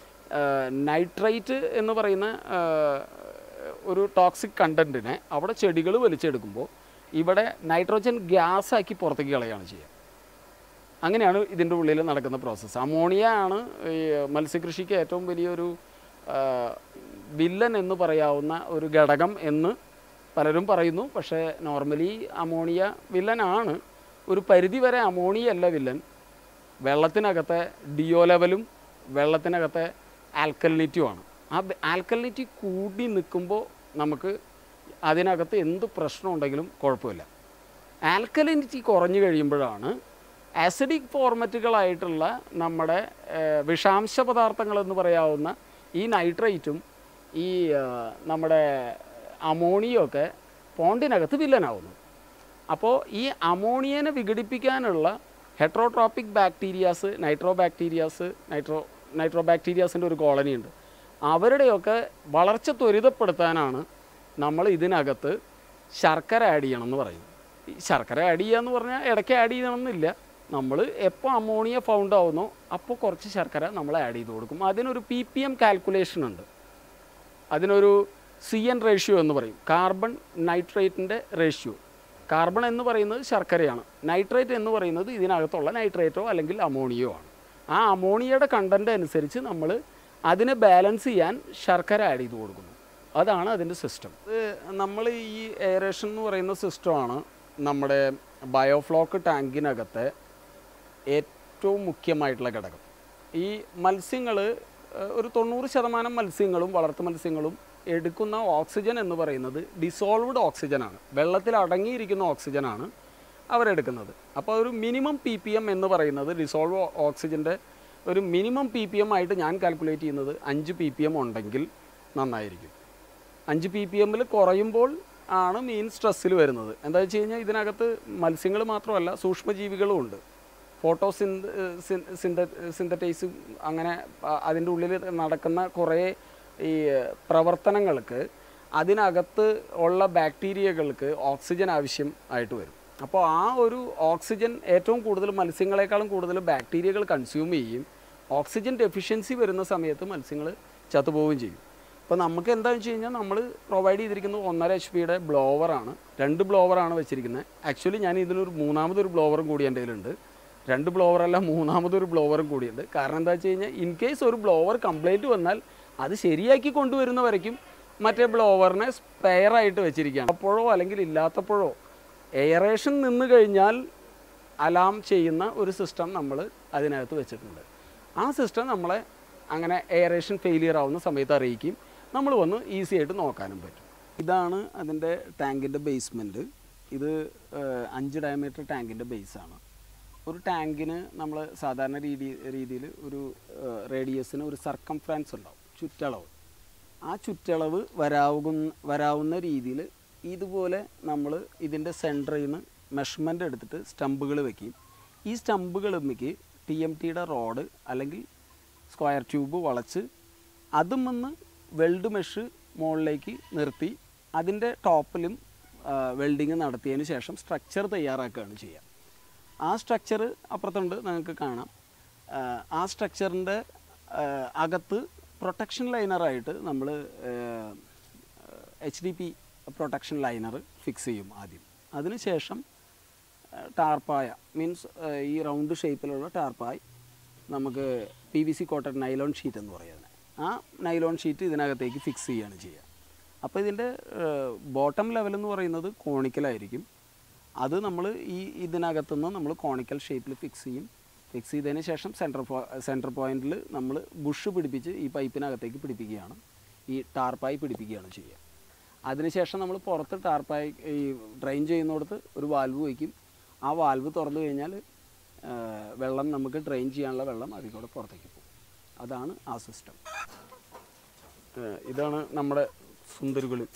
നൈട്രൈറ്റ് എന്ന് പറയുന്ന ആ, ഒരു ടോക്സിക് കണ്ടൻറ്റിനെ അവിടെ ചെടികൾ വലിച്ചെടുക്കുമ്പോൾ ഇവിടെ നൈട്രോജൻ ഗ്യാസ് ആക്കി പുറത്തേക്ക് കളയാണ് ചെയ്യുക അങ്ങനെയാണ് ഇതിൻ്റെ ഉള്ളിൽ നടക്കുന്ന പ്രോസസ്സ് അമോണിയ ആണ് ഈ മത്സ്യകൃഷിക്ക് ഏറ്റവും വലിയൊരു ആ, വില്ലൻ എന്ന് പറയാവുന്ന ഒരു ഘടകം എന്ന് പലരും പറയുന്നു പക്ഷേ നോർമലി അമോണിയ വില്ലനാണ് ഒരു പരിധി വരെ അമോണിയ അല്ല വില്ലൻ വെള്ളത്തിനകത്തെ ഡിയോ ലെവലും വെള്ളത്തിനകത്തെ ആൽക്കലിനിറ്റുമാണ് ആ ആൽക്കലിനിറ്റി കൂടി നിൽക്കുമ്പോൾ നമുക്ക് അതിനകത്ത് എന്ത് പ്രശ്നം ഉണ്ടെങ്കിലും കുഴപ്പമില്ല ആൽക്കലിനിറ്റി കുറഞ്ഞു കഴിയുമ്പോഴാണ് ആസിഡിക് ഫോർമറ്റുകളായിട്ടുള്ള നമ്മുടെ ഏഹ്, വിഷാംശ പദാർത്ഥങ്ങൾ എന്ന് പറയാവുന്ന ഈ നൈട്രേറ്റും ഈ ആ, നമ്മുടെ അമോണിയും ഒക്കെ പോണ്ടിനകത്ത് വില്ലനാവുന്നു അപ്പോൾ ഈ അമോണിയനെ വിഘടിപ്പിക്കാനുള്ള heterotrophic bacterias nitro bacterias nitro nitro ബാക്ടീരിയാസിൻ്റെ ഒരു കോളനി ഉണ്ട് അവരുടെയൊക്കെ വളർച്ച ത്വരിതപ്പെടുത്താനാണ് നമ്മൾ ഇതിനകത്ത് ശർക്കര ആഡ് ചെയ്യണം എന്ന് പറയുന്നത് ഈ ശർക്കര ആഡ് ചെയ്യുക എന്ന് പറഞ്ഞാൽ ഇടയ്ക്ക് ആഡ് ചെയ്യണമെന്നില്ല നമ്മൾ എപ്പോൾ അമോണിയ ഫൗണ്ട് ആവുന്നോ അപ്പോൾ കുറച്ച് ശർക്കര നമ്മൾ ആഡ് ചെയ്ത് കൊടുക്കും അതിനൊരു പി പി എം കാൽക്കുലേഷൻ ഉണ്ട് അതിനൊരു സി എൻ റേഷ്യോ എന്ന് പറയും കാർബൺ നൈട്രേറ്റിൻ്റെ റേഷ്യോ കാർബൺ എന്ന് പറയുന്നത് ശർക്കരയാണ് നൈട്രേറ്റ് എന്ന് പറയുന്നത് ഇതിനകത്തുള്ള നൈട്രേറ്റോ അല്ലെങ്കിൽ അമോണിയോ ആണ് ആ അമോണിയയുടെ കണ്ടൻറ്റ് അനുസരിച്ച് നമ്മൾ അതിനെ ബാലൻസ് ചെയ്യാൻ ശർക്കര ആഡ് ചെയ്ത് കൊടുക്കുന്നു അതാണ് അതിൻ്റെ സിസ്റ്റം നമ്മൾ ഈ എയറേഷൻ എന്ന് പറയുന്ന സിസ്റ്റമാണ് നമ്മുടെ ബയോഫ്ലോക്ക് ടാങ്കിനകത്തെ ഏറ്റവും മുഖ്യമായിട്ടുള്ള ഘടകം ഈ മത്സ്യങ്ങൾ ഒരു തൊണ്ണൂറ് ശതമാനം മത്സ്യങ്ങളും വളർത്തു മത്സ്യങ്ങളും എടുക്കുന്ന ഓക്സിജൻ എന്ന് പറയുന്നത് ഡിസോൾവ്ഡ് ഓക്സിജനാണ് വെള്ളത്തിൽ അടങ്ങിയിരിക്കുന്ന ഓക്സിജനാണ് അവരെടുക്കുന്നത് അപ്പോൾ ഒരു മിനിമം പി പി എം എന്ന് പറയുന്നത് ഡിസോൾവ് ഓക്സിജൻ്റെ ഒരു മിനിമം പി പി എം ആയിട്ട് ഞാൻ കാൽക്കുലേറ്റ് ചെയ്യുന്നത് അഞ്ച് പി പി എം ഉണ്ടെങ്കിൽ നന്നായിരിക്കും അഞ്ച് പി പി എമ്മിൽ കുറയുമ്പോൾ ആണ് മീൻ സ്ട്രെസ്സിൽ വരുന്നത് എന്താ വെച്ച് കഴിഞ്ഞാൽ ഇതിനകത്ത് മത്സ്യങ്ങൾ മാത്രമല്ല സൂക്ഷ്മജീവികളും ഉണ്ട് ഫോട്ടോ സിന്ത സിന്തറ്റൈസും അങ്ങനെ അ- അതിൻ്റെ ഉള്ളിൽ നടക്കുന്ന കുറേ ഈ പ്രവർത്തനങ്ങൾക്ക് അതിനകത്ത് ഉള്ള ബാക്ടീരിയകൾക്ക് ഓക്സിജൻ ആവശ്യം ആയിട്ട് വരും അപ്പോൾ ആ ഒരു ഓക്സിജൻ ഏറ്റവും കൂടുതൽ മത്സ്യങ്ങളെക്കാളും കൂടുതൽ ബാക്ടീരിയകൾ കൺസ്യൂം ചെയ്യും ഓക്സിജൻ ഡെഫിഷ്യൻസി വരുന്ന സമയത്ത് മത്സ്യങ്ങൾ ചത്തുപോവുകയും ചെയ്യും അപ്പോൾ നമുക്ക് എന്താണെന്ന് വെച്ച് കഴിഞ്ഞാൽ നമ്മൾ പ്രൊവൈഡ് ചെയ്തിരിക്കുന്നത് ഒന്നര എച്ച് പിയുടെ ബ്ലോവറാണ് രണ്ട് ബ്ലോവറാണ് വെച്ചിരിക്കുന്നത് ആക്ച്വലി ഞാൻ ഇതിലൊരു മൂന്നാമതൊരു ബ്ലോവറും കൂടി എൻ്റെ കയ്യിലുണ്ട് രണ്ട് ബ്ലോവറല്ല മൂന്നാമതൊരു ബ്ലോവറും കൂടിയുണ്ട് കാരണം എന്താ വെച്ച് കഴിഞ്ഞാൽ ഇൻ കേസ് ഒരു ബ്ലോവർ കംപ്ലൈൻറ്റ് വന്നാൽ അത് ശരിയാക്കി കൊണ്ടുവരുന്ന വരയ്ക്കും മറ്റേ ബ്ലോവറിനെ സ്പെയറായിട്ട് വെച്ചിരിക്കുകയാണ് അപ്പോഴോ അല്ലെങ്കിൽ ഇല്ലാത്തപ്പോഴോ എയറേഷൻ നിന്ന് കഴിഞ്ഞാൽ അലാം ചെയ്യുന്ന ഒരു സിസ്റ്റം നമ്മൾ അതിനകത്ത് വെച്ചിട്ടുണ്ട് ആ സിസ്റ്റം നമ്മളെ അങ്ങനെ എയറേഷൻ ഫെയിലിയർ ആവുന്ന സമയത്ത് അറിയിക്കും നമ്മൾ വന്ന് ഈസി ആയിട്ട് നോക്കാനും പറ്റും ഇതാണ് അതിൻ്റെ ടാങ്കിൻ്റെ ബേസ്മെൻറ്റ് ഇത് ഏഹ്, അഞ്ച് ഡയമീറ്റർ ടാങ്കിൻ്റെ ബേസാണ് ഒരു ടാങ്കിന് നമ്മൾ സാധാരണ രീതി രീതിയിൽ ഒരു റേഡിയസിന് ഒരു സർക്കംഫറൻസ് ഉണ്ടാവും ചുറ്റളവ് ആ ചുറ്റളവ് വരാവുന്ന വരാവുന്ന രീതിയിൽ ഇതുപോലെ നമ്മൾ ഇതിൻ്റെ സെൻറ്ററിൽ നിന്ന് മെഷർമെൻ്റ് എടുത്തിട്ട് സ്റ്റമ്പുകൾ വെക്കും ഈ സ്റ്റമ്പുകളിലേക്ക് ടി എം ടിയുടെ റോഡ് അല്ലെങ്കിൽ സ്ക്വയർ ട്യൂബ് വളച്ച് അതും വന്ന് വെൽഡ് മെഷ് മുകളിലേക്ക് നിർത്തി അതിൻ്റെ ടോപ്പിലും വെൽഡിങ് നടത്തിയതിന് ശേഷം സ്ട്രക്ചർ തയ്യാറാക്കുകയാണ് ചെയ്യുക ആ സ്ട്രക്ചർ അപ്പുറത്തുണ്ട് നിങ്ങൾക്ക് കാണാം ആ, ആ സ്ട്രക്ചറിൻ്റെ അകത്ത് പ്രൊട്ടക്ഷൻ ലൈനറായിട്ട് നമ്മൾ H D P protection liner fix ചെയ്യും ആദ്യം അതിനുശേഷം ടാർപ്പായ മീൻസ് ഈ റൗണ്ട് ഷേപ്പിലുള്ള ടാർപ്പായി നമുക്ക് P V C cotton nylon sheet എന്ന് പറയുന്നത് ആ നൈലോൺ ഷീറ്റ് ഇതിനകത്തേക്ക് ഫിക്സ് ചെയ്യുകയാണ് ചെയ്യുക അപ്പോൾ ഇതിൻ്റെ ബോട്ടം ലെവൽ എന്ന് പറയുന്നത് കോണിക്കലായിരിക്കും അത് നമ്മൾ ഈ ഇതിനകത്തുനിന്ന് നമ്മൾ കോണിക്കൽ ഷേപ്പിൽ ഫിക്സ് ചെയ്യും ഫിക്സ് ചെയ്തതിന് ശേഷം സെൻറ്റർ പോ സെൻറ്റർ പോയിന്റിൽ നമ്മൾ ബുഷ് പിടിപ്പിച്ച് ഈ പൈപ്പിനകത്തേക്ക് പിടിപ്പിക്കുകയാണ് ഈ ടാർപ്പായി പിടിപ്പിക്കുകയാണ് ചെയ്യുക അതിനുശേഷം നമ്മൾ പുറത്ത് ടാർപ്പായി ഈ ഡ്രെയിൻ ചെയ്യുന്നിടത്ത് ഒരു വാൽവ് വയ്ക്കും ആ വാൽവ് തുറന്നു കഴിഞ്ഞാൽ ആ, വെള്ളം നമുക്ക് ഡ്രെയിൻ ചെയ്യാനുള്ള വെള്ളം അതിൽ കൂടെ പുറത്തേക്ക് പോകും അതാണ് ആ സിസ്റ്റം ഇതാണ് നമ്മുടെ സുന്ദരികളിൽ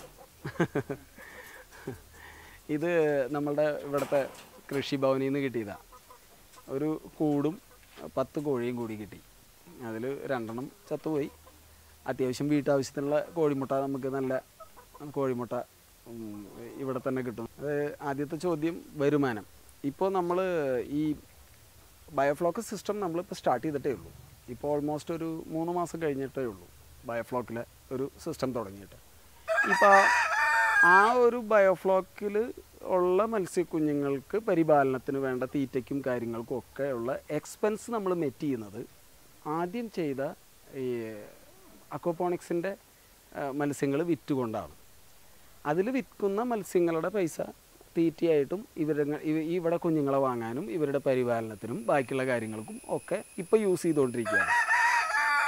ഇത് നമ്മളുടെ ഇവിടുത്തെ കൃഷിഭവനിൽ നിന്ന് കിട്ടിയതാണ് ഒരു കൂടും പത്ത് കോഴിയും കൂടി കിട്ടി അതിൽ രണ്ടെണ്ണം ചത്തുപോയി അത്യാവശ്യം വീട്ടാവശ്യത്തിനുള്ള കോഴിമുട്ട നമുക്ക് നല്ല കോഴിമുട്ട ഉം, ഇവിടെ തന്നെ കിട്ടും അത് ആദ്യത്തെ ചോദ്യം വരുമാനം ഇപ്പോൾ നമ്മൾ ഈ ബയോഫ്ലോക്ക് സിസ്റ്റം നമ്മളിപ്പോൾ സ്റ്റാർട്ട് ചെയ്തിട്ടേ ഉള്ളൂ ഇപ്പോൾ ഓൾമോസ്റ്റ് ഒരു മൂന്ന് മാസം കഴിഞ്ഞിട്ടേ ഉള്ളൂ ബയോഫ്ലോക്കിലെ ഒരു സിസ്റ്റം തുടങ്ങിയിട്ട് ഇപ്പോൾ ആ ഒരു ബയോഫ്ലോക്കിൽ ഉള്ള മത്സ്യക്കുഞ്ഞുങ്ങൾക്ക് പരിപാലനത്തിന് വേണ്ട തീറ്റയ്ക്കും കാര്യങ്ങൾക്കും ഒക്കെ ഉള്ള എക്സ്പെൻസ് നമ്മൾ മെറ്റ് ചെയ്യുന്നത് ആദ്യം ചെയ്ത ഈ അക്വപോണിക്സിൻ്റെ മത്സ്യങ്ങൾ വിറ്റുകൊണ്ടാണ് അതിൽ വിൽക്കുന്ന മത്സ്യങ്ങളുടെ പൈസ തീറ്റയായിട്ടും ഇവരെ ഇവിടെ കുഞ്ഞുങ്ങളെ വാങ്ങാനും ഇവരുടെ പരിപാലനത്തിനും ബാക്കിയുള്ള കാര്യങ്ങൾക്കും ഒക്കെ ഇപ്പോൾ യൂസ് ചെയ്തുകൊണ്ടിരിക്കുകയാണ്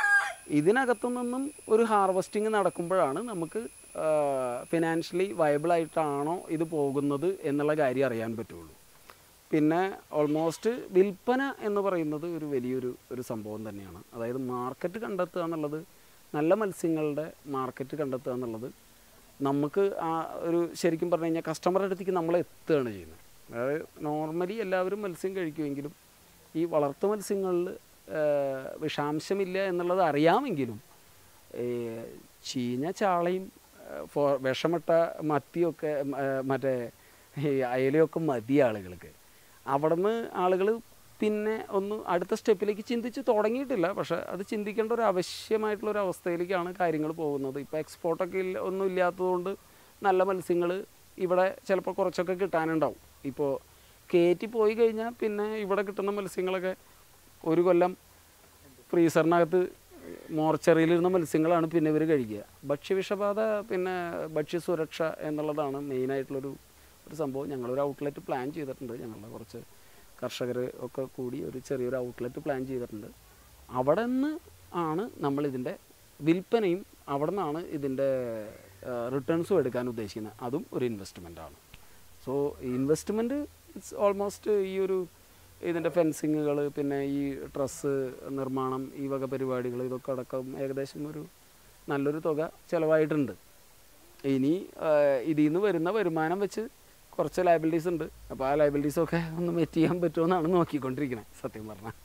ഇതിനകത്തു നിന്നും ഒരു ഹാർവസ്റ്റിംഗ് നടക്കുമ്പോഴാണ് നമുക്ക് ഫിനാൻഷ്യലി വയബിളായിട്ടാണോ ഇത് പോകുന്നത് എന്നുള്ള കാര്യം അറിയാൻ പറ്റുള്ളൂ പിന്നെ ഓൾമോസ്റ്റ് വിൽപ്പന എന്ന് പറയുന്നത് ഒരു വലിയൊരു ഒരു സംഭവം തന്നെയാണ് അതായത് മാർക്കറ്റ് കണ്ടെത്തുക എന്നുള്ളത് നല്ല മത്സ്യങ്ങളുടെ മാർക്കറ്റ് കണ്ടെത്തുക എന്നുള്ളത് നമുക്ക് ആ ഒരു ശരിക്കും പറഞ്ഞു കഴിഞ്ഞാൽ കസ്റ്റമറുടെ അടുത്തേക്ക് നമ്മൾ എത്തുകയാണ് ചെയ്യുന്നത് അതായത് നോർമലി എല്ലാവരും മത്സ്യം കഴിക്കുമെങ്കിലും ഈ വളർത്തു മത്സ്യങ്ങളിൽ വിഷാംശമില്ല എന്നുള്ളത് അറിയാമെങ്കിലും ഈ ചീഞ്ഞ ചാളയും ഏഹ്, ഫോ വിഷമിട്ട മത്തിയൊക്കെ ഉം, ഏഹ്, മറ്റേ ഈ അയലയൊക്കെ മതി ആളുകൾക്ക് അവിടുന്ന് ആളുകൾ പിന്നെ ഒന്ന് അടുത്ത സ്റ്റെപ്പിലേക്ക് ചിന്തിച്ച് തുടങ്ങിയിട്ടില്ല പക്ഷേ അത് ചിന്തിക്കേണ്ട ഒരു ആവശ്യമായിട്ടുള്ള ഒരു അവസ്ഥയിലേക്കാണ് കാര്യങ്ങൾ പോകുന്നത് ഇപ്പോൾ എക്സ്പോർട്ടൊക്കെ ഇല്ല ഒന്നും ഇല്ലാത്തതുകൊണ്ട് നല്ല മത്സ്യങ്ങൾ ഇവിടെ ചിലപ്പോൾ കുറച്ചൊക്കെ കിട്ടാനുണ്ടാവും ഇപ്പോൾ കയറ്റി പോയി കഴിഞ്ഞാൽ പിന്നെ ഇവിടെ കിട്ടുന്ന മത്സ്യങ്ങളൊക്കെ ഒരു കൊല്ലം ഫ്രീസറിനകത്ത് മോർച്ചറിയിലിരുന്ന മത്സ്യങ്ങളാണ് പിന്നെ ഇവർ കഴിക്കുക ഭക്ഷ്യവിഷബാധ പിന്നെ ഭക്ഷ്യസുരക്ഷ എന്നുള്ളതാണ് മെയിനായിട്ടുള്ളൊരു ഒരു സംഭവം ഞങ്ങളൊരു ഔട്ട്ലെറ്റ് പ്ലാൻ ചെയ്തിട്ടുണ്ട് ഞങ്ങളുടെ കുറച്ച് കർഷകർ ഒക്കെ കൂടി ഒരു ചെറിയൊരു ഔട്ട്ലെറ്റ് പ്ലാൻ ചെയ്തിട്ടുണ്ട് അവിടെ നിന്ന് ആണ് നമ്മളിതിൻ്റെ വിൽപ്പനയും അവിടെ നിന്നാണ് ഇതിൻ്റെ റിട്ടേൺസും എടുക്കാൻ ഉദ്ദേശിക്കുന്നത് അതും ഒരു ഇൻവെസ്റ്റ്മെൻറ്റാണ് സോ ഇൻവെസ്റ്റ്മെൻറ്റ് ഇറ്റ്സ് ഓൾമോസ്റ്റ് ഈ ഒരു ഇതിൻ്റെ ഫെൻസിങ്ങുകൾ പിന്നെ ഈ ഡ്രസ്സ് നിർമ്മാണം ഈ വക പരിപാടികൾ ഇതൊക്കെ അടക്കം ഏകദേശം ഒരു നല്ലൊരു തുക ചിലവായിട്ടുണ്ട് ഇനി ഇതിൽ നിന്ന് വരുന്ന വരുമാനം വെച്ച് കുറച്ച് ലയബിലിറ്റീസ് ഉണ്ട് അപ്പോൾ ആ ലയബിലിറ്റീസൊക്കെ ഒന്ന് മെറ്റ് ചെയ്യാൻ പറ്റുമെന്നാണ് നോക്കിക്കൊണ്ടിരിക്കുന്നത് സത്യം പറഞ്ഞാൽ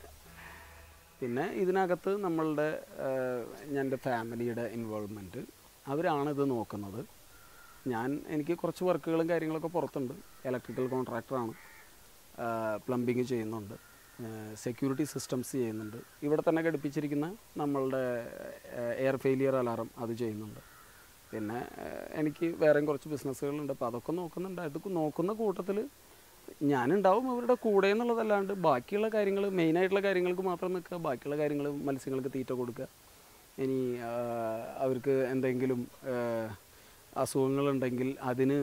പിന്നെ ഇതിനകത്ത് നമ്മളുടെ എൻ്റെ ഫാമിലിയുടെ ഇൻവോൾവ്മെൻറ്റ് അവരാണ് ഇത് നോക്കുന്നത് ഞാൻ എനിക്ക് കുറച്ച് വർക്കുകളും കാര്യങ്ങളൊക്കെ പുറത്തുണ്ട് ഇലക്ട്രിക്കൽ കോൺട്രാക്ടറാണ് പ്ലംബിങ് ചെയ്യുന്നുണ്ട് സെക്യൂരിറ്റി സിസ്റ്റംസ് ചെയ്യുന്നുണ്ട് ഇവിടെ തന്നെ ഘടിപ്പിച്ചിരിക്കുന്ന നമ്മളുടെ എയർ ഫെയിലിയർ അലാറം അത് ചെയ്യുന്നുണ്ട് പിന്നെ ഏഹ്, എനിക്ക് വേറെയും കുറച്ച് ബിസിനസ്സുകളുണ്ട് അപ്പോൾ അതൊക്കെ നോക്കുന്നുണ്ട് അത് നോക്കുന്ന കൂട്ടത്തിൽ ഞാനുണ്ടാവും അവരുടെ കൂടെ എന്നുള്ളതല്ലാണ്ട് ബാക്കിയുള്ള കാര്യങ്ങൾ മെയിനായിട്ടുള്ള കാര്യങ്ങൾക്ക് മാത്രം നിൽക്കുക ബാക്കിയുള്ള കാര്യങ്ങൾ മത്സ്യങ്ങൾക്ക് തീറ്റ കൊടുക്കുക ഇനി ആഹ്, അവർക്ക് എന്തെങ്കിലും ആഹ്, അസുഖങ്ങളുണ്ടെങ്കിൽ അതിന്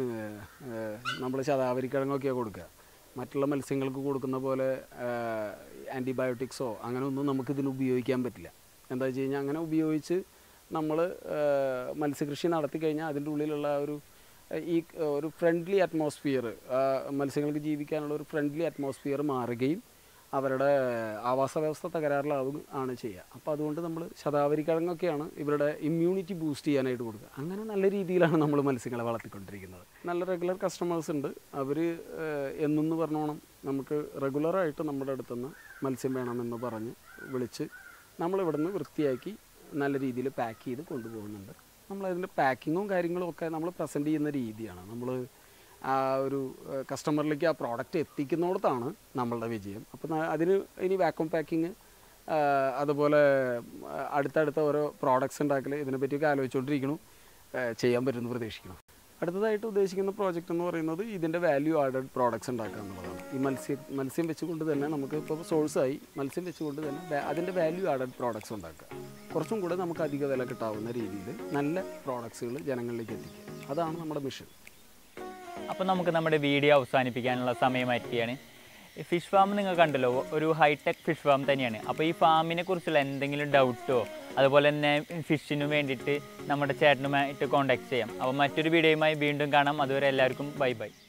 നമ്മൾ ശതാവരിക്കിഴങ്ങൊക്കെയാണ് കൊടുക്കുക മറ്റുള്ള മത്സ്യങ്ങൾക്ക് കൊടുക്കുന്ന പോലെ ആൻറ്റിബയോട്ടിക്സോ അങ്ങനെ ഒന്നും നമുക്കിതിന് ഉപയോഗിക്കാൻ പറ്റില്ല എന്താ വെച്ച് കഴിഞ്ഞാൽ അങ്ങനെ ഉപയോഗിച്ച് നമ്മൾ മത്സ്യകൃഷി നടത്തി കഴിഞ്ഞാൽ അതിൻ്റെ ഉള്ളിലുള്ള ആ ഒരു ഏഹ്, ഈ ഏഹ്, ഒരു ഫ്രണ്ട്ലി അറ്റ്മോസ്ഫിയർ മത്സ്യങ്ങൾക്ക് ജീവിക്കാനുള്ള ഒരു ഫ്രണ്ട്ലി അറ്റ്മോസ്ഫിയർ മാറുകയും അവരുടെ ആവാസ വ്യവസ്ഥ തകരാറിലാവും ആണ് ചെയ്യുക അപ്പോൾ അതുകൊണ്ട് നമ്മൾ ശതാവരി കിഴങ്ങൊക്കെയാണ് ഇവരുടെ ഇമ്മ്യൂണിറ്റി ബൂസ്റ്റ് ചെയ്യാനായിട്ട് കൊടുക്കുക അങ്ങനെ നല്ല രീതിയിലാണ് നമ്മൾ മത്സ്യങ്ങളെ വളർത്തിക്കൊണ്ടിരിക്കുന്നത് നല്ല റെഗുലർ കസ്റ്റമേഴ്സ് ഉണ്ട് അവർ എന്നെന്ന് പറഞ്ഞോണം നമുക്ക് റെഗുലറായിട്ട് നമ്മുടെ അടുത്തുനിന്ന് മത്സ്യം വേണമെന്ന് പറഞ്ഞ് വിളിച്ച് നമ്മളിവിടുന്ന് വൃത്തിയാക്കി നല്ല രീതിയിൽ പാക്ക് ചെയ്ത് കൊണ്ടുപോകുന്നുണ്ട് നമ്മളതിൻ്റെ പാക്കിങ്ങും കാര്യങ്ങളും ഒക്കെ നമ്മൾ പ്രസൻറ്റ് ചെയ്യുന്ന രീതിയാണ് നമ്മൾ ആ ഒരു കസ്റ്റമറിലേക്ക് ആ പ്രോഡക്റ്റ് എത്തിക്കുന്നിടത്താണ് നമ്മളുടെ വിജയം അപ്പം അതിന് ഇനി വാക്വം പാക്കിങ് അതുപോലെ ആ, അടുത്തടുത്ത ഓരോ പ്രോഡക്ട്സ് ഉണ്ടാക്കൽ ഇതിനെപ്പറ്റിയൊക്കെ ആലോചിച്ചുകൊണ്ടിരിക്കണം ആ, ചെയ്യാൻ പറ്റുമെന്ന് പ്രതീക്ഷിക്കണം അടുത്തതായിട്ട് ഉദ്ദേശിക്കുന്ന പ്രോജക്റ്റ് എന്ന് പറയുന്നത് ഇതിൻ്റെ വാല്യൂ ആഡഡ് പ്രോഡക്ട്സ് ഉണ്ടാക്കുക എന്നുള്ളതാണ് ഈ മത്സ്യം മത്സ്യം വെച്ചുകൊണ്ട് തന്നെ നമുക്ക് ഇപ്പോൾ സോഴ്സായി മത്സ്യം വെച്ചുകൊണ്ട് തന്നെ വാ- അതിൻ്റെ വാല്യൂ ആഡഡ് പ്രോഡക്ട്സ് ഉണ്ടാക്കുക കുറച്ചും കൂടെ നമുക്ക് അധിക വില കിട്ടാവുന്ന രീതിയിൽ നല്ല പ്രോഡക്ട്സുകൾ ജനങ്ങളിലേക്ക് എത്തിക്കുക അതാണ് നമ്മുടെ മിഷൻ അപ്പോൾ നമുക്ക് നമ്മുടെ വീഡിയോ അവസാനിപ്പിക്കാനുള്ള സമയമായിരിക്കുകയാണ് ഈ ഫിഷ് ഫാം നിങ്ങൾ കണ്ടല്ലോ ഒരു ഹൈടെക് ഫിഷ് ഫാം തന്നെയാണ് അപ്പോൾ ഈ ഫാമിനെ കുറിച്ചുള്ള എന്തെങ്കിലും ഡൗട്ടോ അതുപോലെ തന്നെ ഫിഷിന് വേണ്ടിയിട്ട് നമ്മുടെ ചേട്ടനുമായിട്ട് കോൺടാക്ട് ചെയ്യാം അപ്പോൾ മറ്റൊരു വീഡിയോയുമായി വീണ്ടും കാണാം അതുവരെ എല്ലാവർക്കും ബൈ ബൈ